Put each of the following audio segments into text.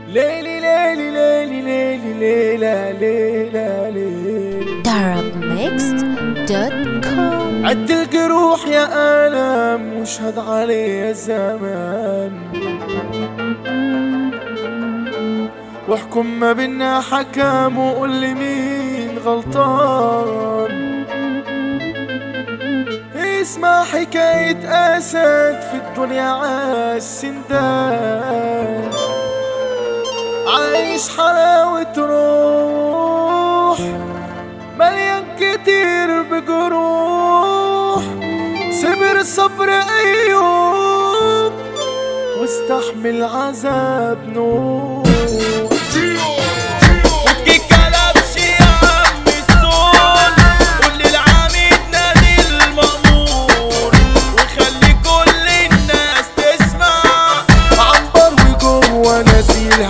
ليلي ليلي ليلي ليلي ليلة ليلة ليلة darabmixed.com عد الجروح يا ألم واشهد علي الزمان واحكم ما بينا حكم وقول لي مين غلطان اسمع حكاية أسد في الدنيا عاش سندان عايش حلاوة روح مليان كتير بجروح صبر صبر أيوب واستحمل عذاب نوح فكي كلبش يا عم السول قول للعميد نادي المأمور وخلي كل الناس تسمع عنبر وجوه نزيل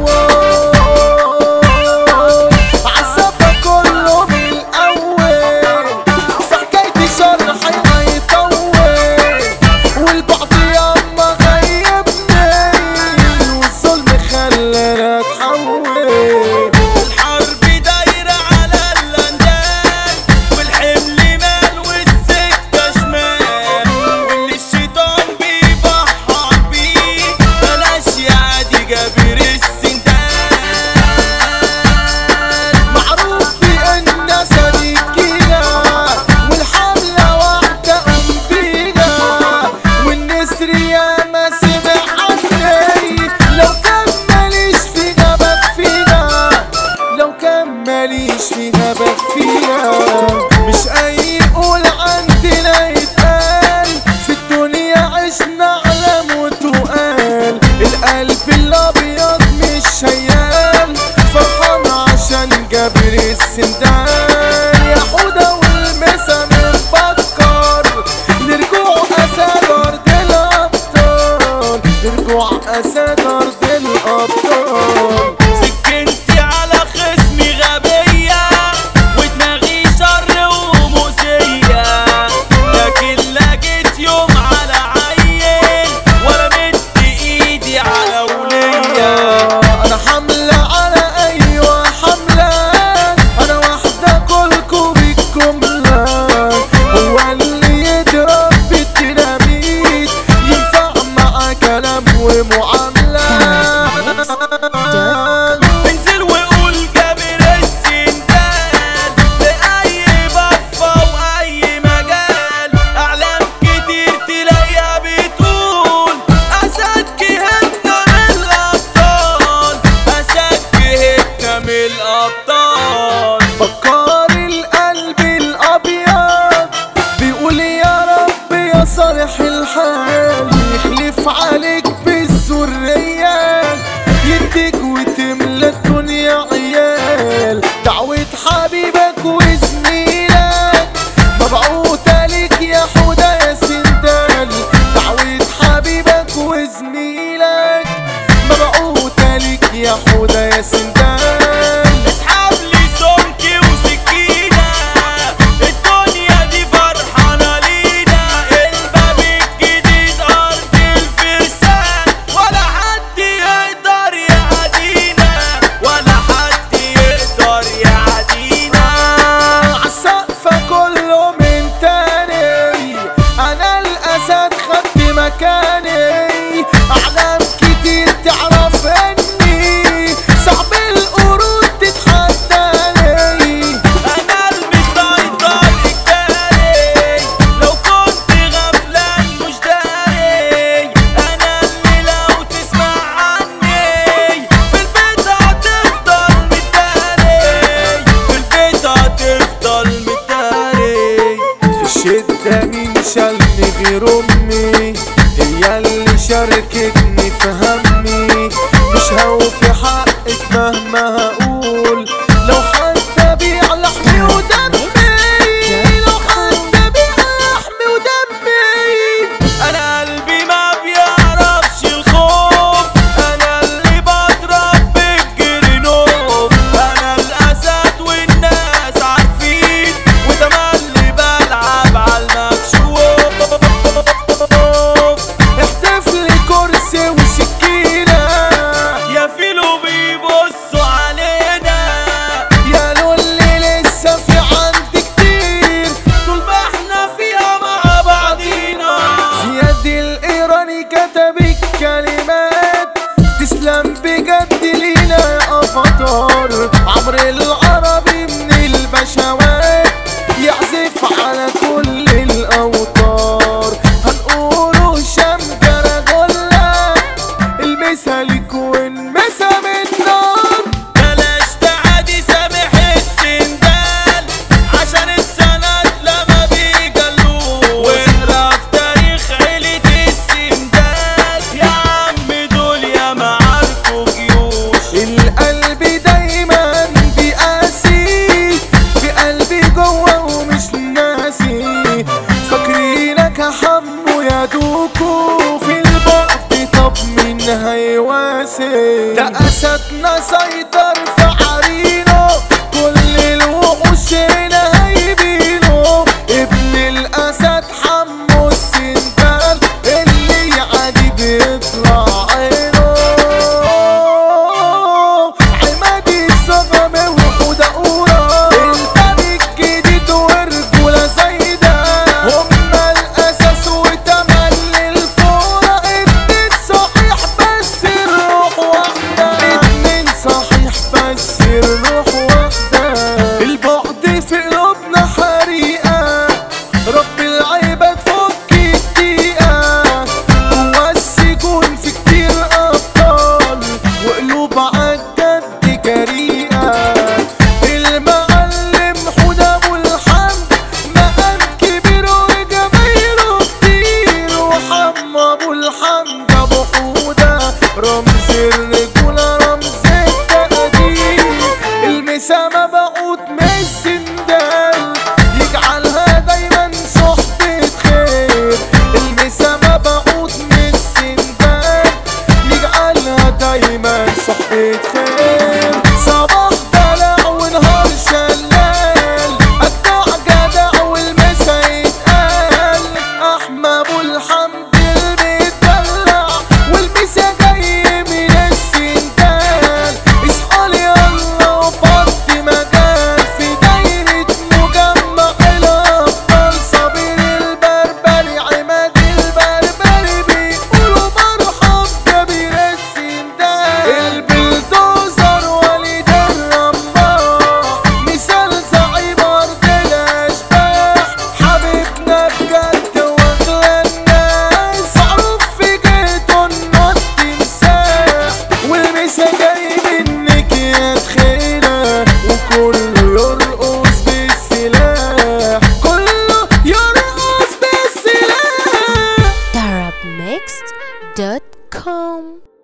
هيقوم عالسفة كله من الأول حكايتي شرحي هيطول والبعد ياما غيبني والظلم خلانا اتحول الحرب دايرة على اللندان والحمل مال والسكة شمال واللي الشيطان بيبحر بيه بلاش يا عادي جابر السندان معروف بأن صديقنا والحملة واحدة أم بينا والنسر يا ما سمع عني لو كان ماليش في جبك فينا لو كان ماليش في جبك فينا مش أي يقول عندنا يتقال في الدنيا عشنا على موت وقال القلب الأبيض مش شيال فرحان عشان جابر السندان يا حودة والمسا من بكر لرجوع أسد أرض الأبطال لرجوع أسد أرض الأبطال سكنتي على خصمي غبية ودماغي شر ومؤذية لكن لقيت يوم على عين ولا مد ايدي على ولية أنا حملة على أيوة حملة أنا واحدة كلكم بالجملة هو اللي يضرب بالديناميت ينفع مع كلام ومعاملة انزل وقول جابر السندان لأي بفة وأي مجال أعلام كتير تلاقيها بتقول أسد جهتنا من الأبطال أسد جهتنا من الأبطال بكار القلب الابيض بيقول يا رب يا صالح الحال يخلف عليك بالذرية يديك وتملى الدنيا عيال دعوة حبيبك وزميلك مبعوثة ليك يا حودة يا سندال دعوة حبيبك وزميلك مبعوثة ليك يا حودة يا سندال اسحب لي سمكي وسكينة الدنيا دي فرحانة لينا الباب الجديد أرض الفرسان ولا حد يقدر يعدينا ولا حد يقدر يعدينا عالسقفة كله من تاني انا الاسد خدت مكاني اعلام كتير تعرف اني صعب القرود تتحداني أنا المسيطر الجاري لو كنت غفلان مش داري أنا اللي لو تسمع عني في البيت هتفضل متداري في البيت هتفضل متداري في الشدة مين شالني غير امي هي اللي شاركتني في همي مش هوفي حقك مهما هقول لو حتى بيع لحمي ودمي لو حتى بيع لحمي ودمي أنا قلبي ما بيعرفش الخوف أنا اللي بضرب بالجرنوف أنا الأسد والناس عارفين وتملي بلعب على المكشوف احتفلي كرسي وسكينة يا فيلو كتب الكلمات تسلم بجد لينا يا افاتار عمرو العربي من البشوات يعزف على كل الاوتار هنقوله شمجرة جلة المثالك والمسا من نار بلاش تعادي سامح السندال عشان السند لما بيجلوه واقرا في تاريخ عيلة السندال يا عم دول يا معاركوا جيوش القلب دايما بيقاسي في قلبي جوه ومش ناسي فاكرينك يا حمو يا دوكو في البعد طب مين هيواسي ده اسدنا سيطر في عرينه كل الوحوش هنا هيبينه ابن الاسد حمو السندال اللي يعدي بيطلع عينه عمادي الصغمي وحودة قورة الباب الجديد ورجولة زايدة هما الأساس وتملي الفورة اتنين صحيح بس الروح واحدة اتنين صحيح بس الروح واحدة البعد في قلوبنا حريقة رب العباد فك الدقيقة جوا السجون في كتير أبطال وقلوب عالجد جريئة المعلم حوده أبو الحمد مقام كبير وجماهيره كتير وحمى أبو الحمد أبو حوده رمز الرجولة رمز التقدير المسامة بعود من السندال يجعلها دايما صحبة خير المسامة بعود من السندال يجعلها دايما صحبة خير صباح دلع ونهار شلال أجدع جدع والمسا يتقال أحمى أبو الحمد المدلع والمسا جاي من السندال اصحى لي يلا وفضي مجال في دايرة مجمع الأبطال صابر البربري عماد البربري بيقولوا مرحب كبير السندال البلدوزر وليد الرماح مثال زعيم أرض الأشباح حبيبنا بجد واغلى الناس معروف في جهته إنه التمساح والمسا جاي منك يا تخيلة وكله يرقص بالسلاح كله يرقص بالسلاح Arabmixed.com